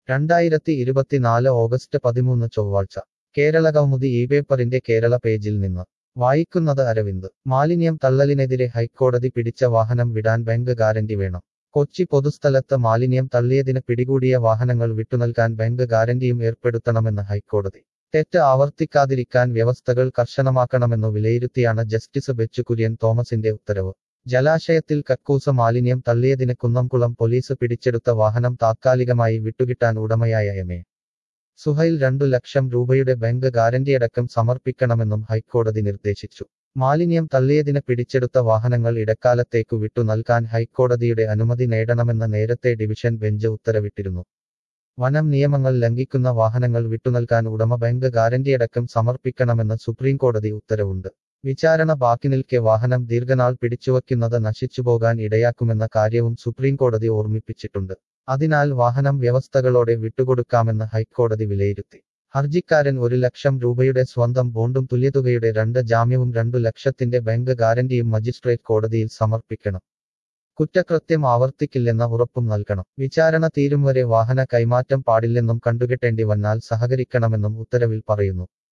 രണ്ടായിരത്തി ഇരുപത്തിനാല് ഓഗസ്റ്റ് പതിമൂന്ന് ചൊവ്വാഴ്ച കേരള കൗമുദി ഈ പേപ്പറിന്റെ കേരള പേജിൽ നിന്ന് വായിക്കുന്നത് അരവിന്ദ് മാലിന്യം തള്ളലിനെതിരെ ഹൈക്കോടതി പിടിച്ച വാഹനം വിടാൻ ബാങ്ക് ഗ്യാരണ്ടി വേണം കൊച്ചി പൊതുസ്ഥലത്ത് മാലിന്യം തള്ളിയതിന് പിടികൂടിയ വാഹനങ്ങൾ വിട്ടുനൽകാൻ ബാങ്ക് ഗ്യാരണ്ടിയും ഏർപ്പെടുത്തണമെന്ന് ഹൈക്കോടതി തെറ്റ് ആവർത്തിക്കാതിരിക്കാൻ വ്യവസ്ഥകൾ കർശനമാക്കണമെന്നു വിലയിരുത്തിയാണ് ജസ്റ്റിസ് ബെച്ചു കുര്യൻ തോമസിന്റെ ഉത്തരവ് ജലാശയത്തിൽ കക്കൂസ മാലിന്യം തള്ളിയതിന് കുന്നംകുളം പോലീസ് പിടിച്ചെടുത്ത വാഹനം താത്കാലികമായി വിട്ടുകിട്ടാൻ ഉടമയായ എം എ സുഹൈൽ രണ്ടു ലക്ഷം രൂപയുടെ ബാങ്ക് ഗ്യാരണ്ടിയടക്കം സമർപ്പിക്കണമെന്നും ഹൈക്കോടതി നിർദ്ദേശിച്ചു മാലിന്യം തള്ളിയതിന് പിടിച്ചെടുത്ത വാഹനങ്ങൾ ഇടക്കാലത്തേക്കു വിട്ടു നൽകാൻ ഹൈക്കോടതിയുടെ അനുമതി നേടണമെന്ന് നേരത്തെ ഡിവിഷൻ ബെഞ്ച് ഉത്തരവിട്ടിരുന്നു വനം നിയമങ്ങൾ ലംഘിക്കുന്ന വാഹനങ്ങൾ വിട്ടുനൽകാൻ ഉടമ ബാങ്ക് ഗ്യാരണ്ടിയടക്കം സമർപ്പിക്കണമെന്ന് സുപ്രീംകോടതി ഉത്തരവുണ്ട് വിചാരണ ബാക്കി നിൽക്കെ വാഹനം ദീർഘനാൾ പിടിച്ചുവയ്ക്കുന്നത് നശിച്ചുപോകാൻ ഇടയാക്കുമെന്ന കാര്യവും സുപ്രീംകോടതി ഓർമ്മിപ്പിച്ചിട്ടുണ്ട് അതിനാൽ വാഹനം വ്യവസ്ഥകളോടെ വിട്ടുകൊടുക്കാമെന്ന് ഹൈക്കോടതി വിലയിരുത്തി ഹർജിക്കാരൻ ഒരു ലക്ഷം രൂപയുടെ സ്വന്തം ബോണ്ടും തുല്യതുകയുടെ രണ്ട് ജാമ്യവും രണ്ടു ലക്ഷത്തിന്റെ ബാങ്ക് ഗ്യാരണ്ടിയും മജിസ്ട്രേറ്റ് കോടതിയിൽ സമർപ്പിക്കണം കുറ്റകൃത്യം ആവർത്തിക്കില്ലെന്ന ഉറപ്പും നൽകണം വിചാരണ തീരും വരെ വാഹന കൈമാറ്റം പാടില്ലെന്നും കണ്ടുകെട്ടേണ്ടി വന്നാൽ സഹകരിക്കണമെന്നും ഉത്തരവിൽ പറയുന്നു